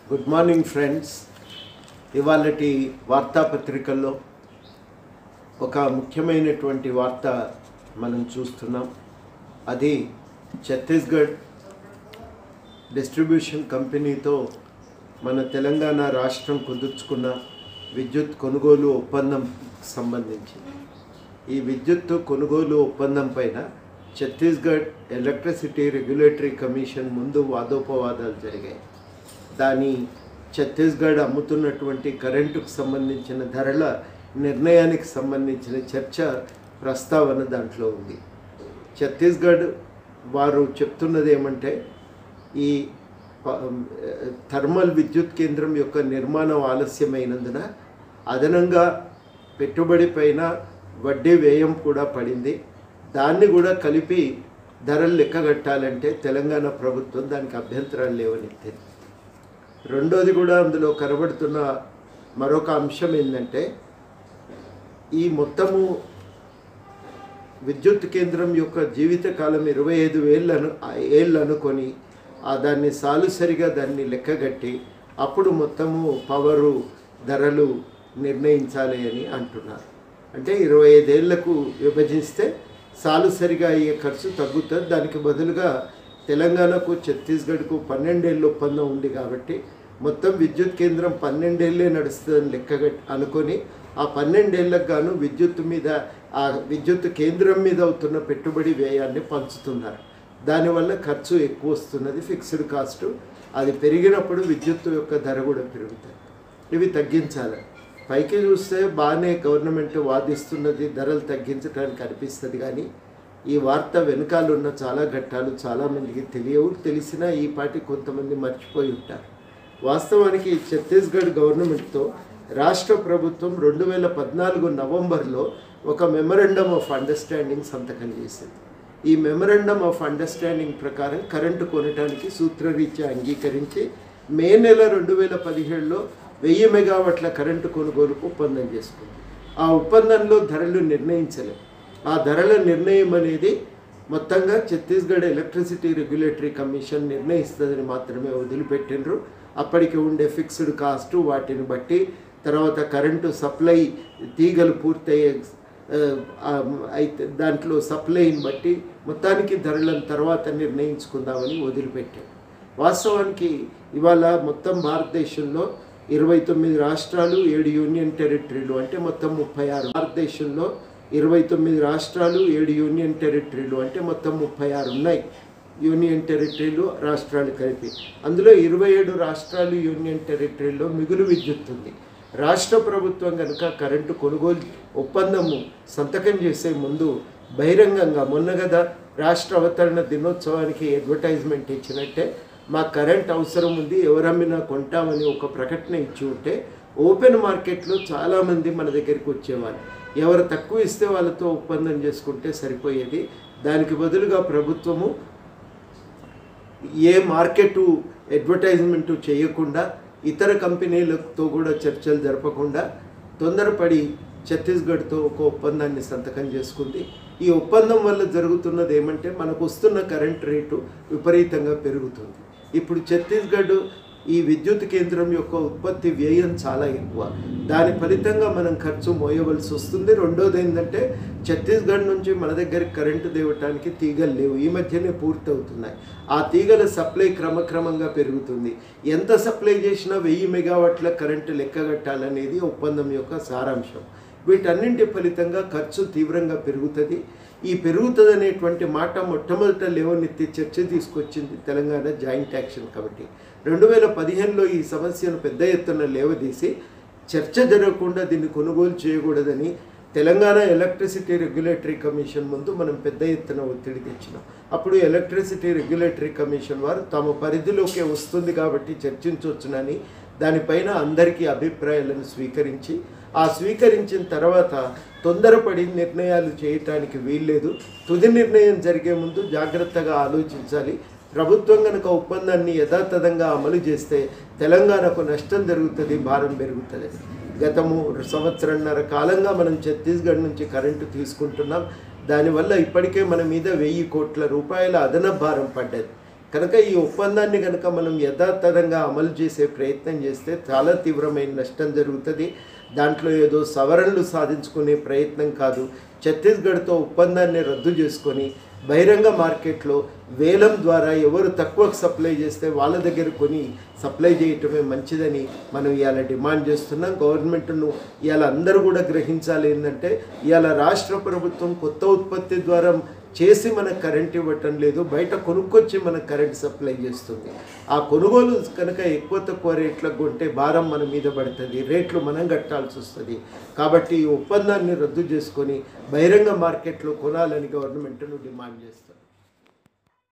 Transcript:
good morning friends ఇవాళటి వార్తాపత్రికల్లో ఒక ముఖ్యమైనటువంటి వార్త మనం చూస్తున్నాం అది ఛత్తీస్గఢ్ డిస్ట్రిబ్యూషన్ కంపెనీతో మన తెలంగాణ రాష్ట్రం కుదుర్చుకున్న విద్యుత్ కొనుగోలు ఒప్పందం సంబంధించి ఈ విద్యుత్ కొనుగోలు ఒప్పందం పైన ఛత్తీస్గఢ్ ఎలక్ట్రిసిటీ రెగ్యులేటరీ కమిషన్ ముందు వాదోపవాదాలు జరిగాయి దాని ఛత్తీస్గఢ్ అమ్ముతున్నటువంటి కరెంటుకు సంబంధించిన ధరల నిర్ణయానికి సంబంధించిన చర్చ ప్రస్తావన దాంట్లో ఉంది ఛత్తీస్గఢ్ వారు చెప్తున్నది ఏమంటే ఈ ప- థర్మల్ విద్యుత్ కేంద్రం యొక్క నిర్మాణం ఆలస్యమైనందున అదనంగా పెట్టుబడి పైన వడ్డీ వ్యయం కూడా పడింది దాన్ని కూడా కలిపి ధరలు లెక్కగట్టాలంటే తెలంగాణ ప్రభుత్వం దానికి అభ్యంతరాలు లేవనెత్తింది రెండోది కూడా అందులో కనబడుతున్న మరొక అంశం ఏంటంటే ఈ మొత్తము విద్యుత్ కేంద్రం యొక్క జీవితకాలం ఇరవై ఐదు వేళ్ళను ఏళ్ళు అనుకొని ఆ దాన్ని సాలుసరిగా దాన్ని లెక్కగట్టి అప్పుడు మొత్తము పవరు ధరలు నిర్ణయించాలి అని అంటున్నారు అంటే ఇరవై ఐదేళ్లకు విభజిస్తే సాలుసరిగా అయ్యే ఖర్చు తగ్గుతుంది దానికి బదులుగా తెలంగాణకు ఛత్తీస్గఢ్కు పన్నెండేళ్ళ ఒప్పందం ఉంది కాబట్టి మొత్తం విద్యుత్ కేంద్రం పన్నెండేళ్ళే నడుస్తుందని లెక్కగట్ అనుకొని ఆ పన్నెండేళ్లకు గాను విద్యుత్ మీద ఆ విద్యుత్ కేంద్రం మీద అవుతున్న పెట్టుబడి వ్యయాన్ని పంచుతున్నారు దానివల్ల ఖర్చు ఎక్కువ వస్తున్నది ఫిక్స్డ్ కాస్ట్ అది పెరిగినప్పుడు విద్యుత్ యొక్క ధర కూడా పెరుగుతుంది ఇవి తగ్గించాలి పైకి చూస్తే బాగానే గవర్నమెంట్ వాదిస్తున్నది ధరలు తగ్గించడానికి అనిపిస్తుంది కానీ ఈ వార్త వెనకాల ఉన్న చాలా ఘట్టాలు చాలామందికి తెలియవు తెలిసినా ఈ పాటి కొంతమంది మర్చిపోయి ఉంటారు వాస్తవానికి ఛత్తీస్గఢ్ గవర్నమెంట్తో రాష్ట్ర ప్రభుత్వం రెండు వేల పద్నాలుగు నవంబర్లో ఒక మెమరండమ్ ఆఫ్ అండర్స్టాండింగ్ సంతకం చేసింది ఈ మెమరండమ్ ఆఫ్ అండర్స్టాండింగ్ ప్రకారం కరెంటు కొనడానికి సూత్రరీత్యా అంగీకరించి మే నెల రెండు వేల పదిహేడులో వెయ్యి మెగావాట్ల కరెంటు కొనుగోలుకు ఒప్పందం చేసుకుంది ఆ ఒప్పందంలో ధరలు నిర్ణయించలేదు ఆ ధరల నిర్ణయం అనేది మొత్తంగా ఛత్తీస్గఢ్ ఎలక్ట్రిసిటీ రెగ్యులేటరీ కమిషన్ నిర్ణయిస్తుందని మాత్రమే వదిలిపెట్టినరు అప్పటికి ఉండే ఫిక్స్డ్ కాస్ట్ వాటిని బట్టి తర్వాత కరెంటు సప్లై తీగలు పూర్తయ్యే ఆ, ఆ, అయితే దాంట్లో సప్లైని బట్టి మొత్తానికి ధరలను తర్వాత నిర్ణయించుకుందామని వదిలిపెట్టారు వాస్తవానికి ఇవాళ మొత్తం భారతదేశంలో ఇరవై తొమ్మిది రాష్ట్రాలు ఏడు యూనియన్ టెరిటరీలు అంటే మొత్తం ముప్పై ఆరు భారతదేశంలో ఇరవై తొమ్మిది రాష్ట్రాలు ఏడు యూనియన్ టెరిటరీలు అంటే మొత్తం ముప్పై ఆరు ఉన్నాయి యూనియన్ టెరిటరీలు రాష్ట్రాలు కలిపి అందులో ఇరవై ఏడు రాష్ట్రాలు యూనియన్ టెరిటరీలో మిగులు విద్యుత్ ఉంది రాష్ట్ర ప్రభుత్వం కనుక కరెంటు కొనుగోలు ఒప్పందము సంతకం చేసే ముందు బహిరంగంగా మొన్న కదా రాష్ట్ర అవతరణ దినోత్సవానికి అడ్వర్టైజ్మెంట్ ఇచ్చినట్టే మా కరెంట్ అవసరం ఉంది ఎవరమ్మినా కొంటామని ఒక ప్రకటన ఇచ్చి ఉంటే ఓపెన్ మార్కెట్లో చాలామంది మన దగ్గరికి వచ్చేవారు ఎవరు తక్కువ ఇస్తే వాళ్ళతో ఒప్పందం చేసుకుంటే సరిపోయేది దానికి బదులుగా ప్రభుత్వము ఏ మార్కెట్ అడ్వర్టైజ్మెంట్ చేయకుండా ఇతర కంపెనీలతో కూడా చర్చలు జరపకుండా తొందరపడి ఛత్తీస్గఢ్తో ఒక ఒప్పందాన్ని సంతకం చేసుకుంది ఈ ఒప్పందం వల్ల జరుగుతున్నది ఏమంటే మనకు వస్తున్న కరెంట్ రేటు విపరీతంగా పెరుగుతుంది ఇప్పుడు ఛత్తీస్గఢ్ ఈ విద్యుత్ కేంద్రం యొక్క ఉత్పత్తి వ్యయం చాలా ఎక్కువ దాని ఫలితంగా మనం ఖర్చు మోయవలసి వస్తుంది రెండోది ఏంటంటే ఛత్తీస్గఢ్ నుంచి మన దగ్గరికి కరెంటు దేవటానికి తీగలు లేవు ఈ మధ్యనే పూర్తి అవుతున్నాయి ఆ తీగల సప్లై క్రమక్రమంగా పెరుగుతుంది ఎంత సప్లై చేసినా వెయ్యి మెగావాట్ల కరెంటు లెక్కగట్టాలనేది ఒప్పందం యొక్క సారాంశం వీటన్నింటి ఫలితంగా ఖర్చు తీవ్రంగా పెరుగుతుంది ఈ పెరుగుతుంది అనేటువంటి మాట మొట్టమొదట లేవనెత్తి చర్చ తీసుకొచ్చింది తెలంగాణ జాయింట్ యాక్షన్ కమిటీ రెండు వేల పదిహేనులో ఈ సమస్యను పెద్ద ఎత్తున లేవదీసి చర్చ జరగకుండా దీన్ని కొనుగోలు చేయకూడదని తెలంగాణ ఎలక్ట్రిసిటీ రెగ్యులేటరీ కమిషన్ ముందు మనం పెద్ద ఎత్తున ఒత్తిడి తెచ్చినాం అప్పుడు ఎలక్ట్రిసిటీ రెగ్యులేటరీ కమిషన్ వారు తమ పరిధిలోకి వస్తుంది కాబట్టి చర్చించవచ్చునని దానిపైన అందరికీ అభిప్రాయాలను స్వీకరించి ఆ స్వీకరించిన తర్వాత తొందరపడి నిర్ణయాలు చేయటానికి వీల్లేదు తుది నిర్ణయం జరిగే ముందు జాగ్రత్తగా ఆలోచించాలి ప్రభుత్వం కనుక ఒప్పందాన్ని యథాతథంగా అమలు చేస్తే తెలంగాణకు నష్టం జరుగుతుంది భారం పెరుగుతుంది గతము సంవత్సరంన్నర కాలంగా మనం ఛత్తీస్గఢ్ నుంచి కరెంటు తీసుకుంటున్నాం దానివల్ల ఇప్పటికే మన మీద వెయ్యి కోట్ల రూపాయల అదనపు భారం పడ్డది కనుక ఈ ఒప్పందాన్ని కనుక మనం యథాతథంగా అమలు చేసే ప్రయత్నం చేస్తే చాలా తీవ్రమైన నష్టం జరుగుతుంది దాంట్లో ఏదో సవరణలు సాధించుకునే ప్రయత్నం కాదు ఛత్తీస్గఢ్తో ఒప్పందాన్ని రద్దు చేసుకొని బహిరంగ మార్కెట్లో వేలం ద్వారా ఎవరు తక్కువ సప్లై చేస్తే వాళ్ళ దగ్గర కొని సప్లై చేయటమే మంచిదని మనం ఇవాళ డిమాండ్ చేస్తున్నాం గవర్నమెంట్ను ఇవాళ అందరూ కూడా గ్రహించాలి ఏంటంటే ఇవాళ రాష్ట్ర ప్రభుత్వం కొత్త ఉత్పత్తి ద్వారా చేసి మనకు కరెంట్ ఇవ్వటం లేదు బయట కొనుక్కొచ్చి మనకు కరెంట్ సప్లై చేస్తుంది ఆ కొనుగోలు కనుక ఎక్కువ తక్కువ రేట్లకు కొంటే భారం మన మీద పడుతుంది రేట్లు మనం కట్టాల్సి వస్తుంది కాబట్టి ఈ ఒప్పందాన్ని రద్దు చేసుకొని బహిరంగ మార్కెట్లో కొనాలని గవర్నమెంట్ను డిమాండ్ చేస్తాం